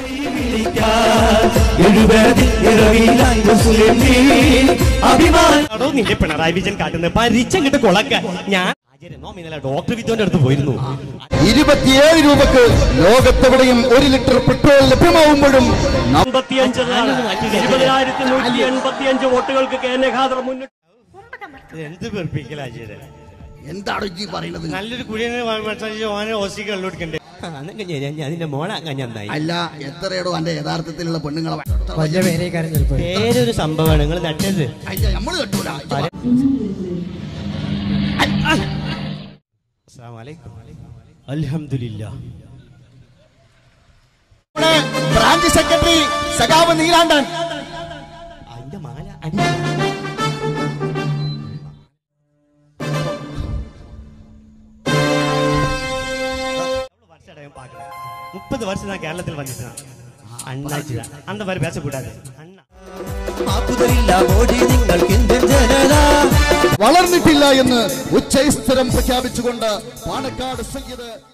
അടോ നിന്റെ പിണറായി വിജയൻ കാട്ടുന്നത് പരിച്ചങ്ങിട്ട് കൊളക്ക ഞാൻ ആചാര്യനോ ഇന്നലെ ഡോക്ടർ വിദ്യോന്റെ അടുത്ത് പോയിരുന്നു ഇരുപത്തിയേഴ് രൂപക്ക് ലോകത്തെവിടെയും ഒരു ലിറ്റർ പെട്രോൾ ലഭ്യമാവുമ്പോഴും നാം എൺപത്തിയഞ്ച് ഇരുപതിനായിരത്തി നൂറ്റി എൺപത്തിയഞ്ച് വോട്ടുകൾക്ക് കെ എൻ എ ഖാദർ മുന്നിട്ട് എന്ത് വെറുപ്പിക്കല ആചാര്യ എന്താണ് ഈ പറയുന്നത് നല്ലൊരു കുഴിയനെ ഓനെ ഓസിക്ക് കള്ളുകൊടുക്കണ്ടേ അതിന്റെ മോളാക്കാൻ നന്നായി അല്ല എത്രയടോ എന്റെ യഥാർത്ഥത്തിലുള്ള പെണ്ണുങ്ങളെ വലിയ പേരെ കാര്യം ചിലപ്പോ പേരൊരു സംഭവമാണ് നിങ്ങൾ നട്ടത് അല്ല, നമ്മള് കെട്ടൂല അലഹമില്ല ബ്രാഞ്ച് സെക്രട്ടറി സഖാവ് നീലാണ്ടൻ അതിന്റെ മാല അഞ്ച് முப்பது வருஷம் தான் கேரளத்தில் வந்துட்டான் அண்ணாச்சி தான் அந்த மாதிரி பேசக்கூடாது அண்ணா വളർന്നിട്ടില്ല എന്ന് ഉച്ചൈസ്തരം പ്രഖ്യാപിച്ചുകൊണ്ട് പാണക്കാട് സയ്യിദ്